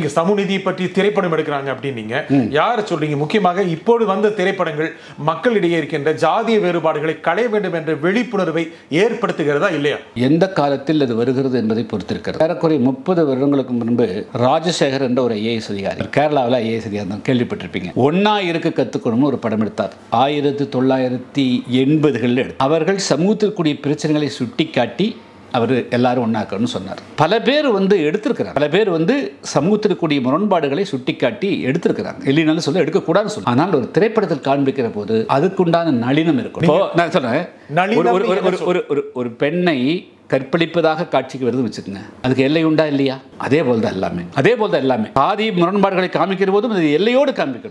நீங்க சமூகநீதி பற்றி திரைப்படம் எடுக்கிறாங்க அப்படின்னீங்க யார் சொல்றீங்க முக்கியமாக இப்போது வந்த திரைப்படங்கள் மக்களிடையே இருக்கின்ற ஜாதிய வேறுபாடுகளை களைய வேண்டும் என்ற விழிப்புணர்வை ஏற்படுத்துகிறதா இல்லையா எந்த காலத்தில் அது வருகிறது என்பதை பொறுத்திருக்கிறது ஏறக்குறைய முப்பது வருடங்களுக்கு முன்பு ராஜசேகர் என்ற ஒரு ஐஏஎஸ் அதிகாரி கேரளாவில் ஐஏஎஸ் அதிகாரி தான் கேள்விப்பட்டிருப்பீங்க ஒன்னா இருக்க கத்துக்கணும்னு ஒரு படம் எடுத்தார் ஆயிரத்தி தொள்ளாயிரத்தி எண்பதுகளில் எடுத்தார் அவர்கள் சமூகத்தில் கூடிய பிரச்சனைகளை சுட்டிக்காட்டி அவர் எல்லாரும் ஒன்றாக்கணும்னு சொன்னார் பல பேர் வந்து எடுத்திருக்கிறாங்க பல பேர் வந்து சமூகத்தில் கூடிய முரண்பாடுகளை சுட்டிக்காட்டி எடுத்திருக்கிறாங்க இல்லைனாலும் சொல்ல எடுக்கக்கூடாதுன்னு சொல்ல ஆனால் ஒரு திரைப்படத்தில் காண்பிக்கிற போது அதுக்குண்டான நளினம் இருக்கும் இப்போ நான் சொல்றேன் நளினம் ஒரு- ஒரு- ஒரு- ஒரு ஒரு ஒரு பெண்ணை கற்பழிப்பதாக காட்சிக்கு வருது வச்சுக்கோங்க அதுக்கு எல்லை உண்டா இல்லையா அதே போல் தான் எல்லாமே அதே போல் தான் எல்லாமே பாதி முரண்பாடுகளை காமிக்கிற போதும் அது எல்லையோடு காமிக்கணும்